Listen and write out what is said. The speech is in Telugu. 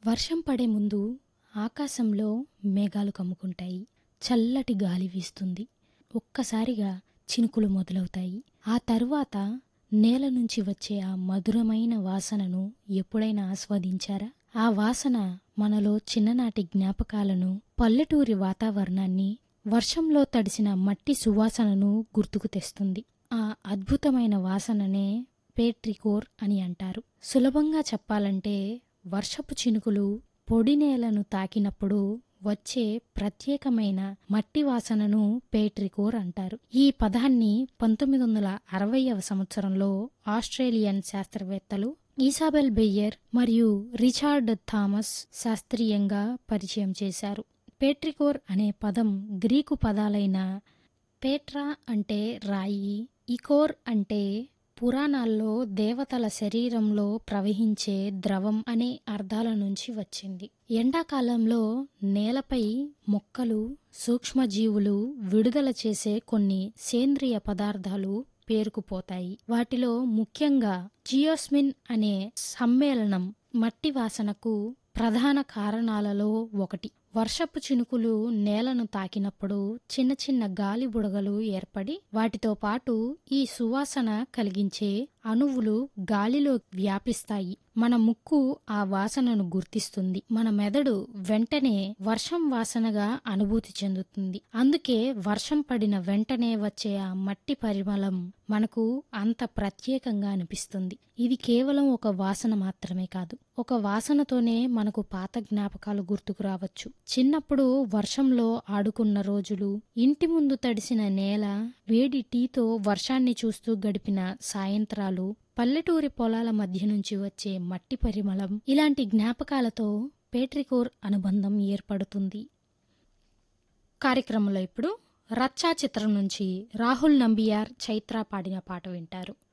వర్షం పడే ముందు ఆకాశంలో మేఘాలు కమ్ముకుంటాయి చల్లటి గాలి వీస్తుంది ఒక్కసారిగా చినుకులు మొదలవుతాయి ఆ తరువాత నేల నుంచి వచ్చే ఆ మధురమైన వాసనను ఎప్పుడైనా ఆస్వాదించారా ఆ వాసన మనలో చిన్ననాటి జ్ఞాపకాలను పల్లెటూరి వాతావరణాన్ని వర్షంలో తడిసిన మట్టి సువాసనను గుర్తుకు తెస్తుంది ఆ అద్భుతమైన వాసననే పేట్రికోర్ అని అంటారు సులభంగా చెప్పాలంటే వర్షపు చినుకులు పొడి నేలను తాకినప్పుడు వచ్చే ప్రత్యేకమైన మట్టి వాసనను పేట్రికోర్ అంటారు ఈ పదాన్ని పంతొమ్మిది వందల అరవైవ సంవత్సరంలో ఆస్ట్రేలియన్ శాస్త్రవేత్తలు ఈసాబెల్ బెయ్యర్ మరియు రిచార్డ్ థామస్ శాస్త్రీయంగా పరిచయం చేశారు పేట్రికోర్ అనే పదం గ్రీకు పదాలైన పేట్రా అంటే రాయి ఇకోర్ అంటే పురాణాల్లో దేవతల శరీరంలో ప్రవహించే ద్రవం అనే అర్థాల నుంచి వచ్చింది ఎండాకాలంలో నేలపై మొక్కలు సూక్ష్మజీవులు విడుదల చేసే కొన్ని సేంద్రియ పదార్థాలు పేరుకుపోతాయి వాటిలో ముఖ్యంగా జియోస్మిన్ అనే సమ్మేళనం మట్టి వాసనకు ప్రధాన కారణాలలో ఒకటి వర్షపు చినుకులు నేలను తాకినప్పుడు చిన్న చిన్న గాలి బుడగలు ఏర్పడి వాటితో పాటు ఈ సువాసన కలిగించే అణువులు గాలిలో వ్యాపిస్తాయి మన ముక్కు ఆ వాసనను గుర్తిస్తుంది మన మెదడు వెంటనే వర్షం వాసనగా అనుభూతి చెందుతుంది అందుకే వర్షం పడిన వెంటనే వచ్చే ఆ మట్టి పరిమళం మనకు అంత ప్రత్యేకంగా అనిపిస్తుంది ఇది కేవలం ఒక వాసన మాత్రమే కాదు ఒక వాసనతోనే మనకు పాత జ్ఞాపకాలు గుర్తుకు రావచ్చు చిన్నప్పుడు వర్షంలో ఆడుకున్న రోజులు ఇంటి ముందు తడిసిన నేల వేడి టీతో వర్షాన్ని చూస్తూ గడిపిన సాయంత్రాలు పల్లెటూరి పొలాల మధ్య నుంచి వచ్చే మట్టి పరిమళం ఇలాంటి జ్ఞాపకాలతో పేట్రికోర్ అనుబంధం ఏర్పడుతుంది కార్యక్రమంలో ఇప్పుడు రచ్చా చిత్రం నుంచి రాహుల్ నంబియార్ చైత్ర పాడిన పాట వింటారు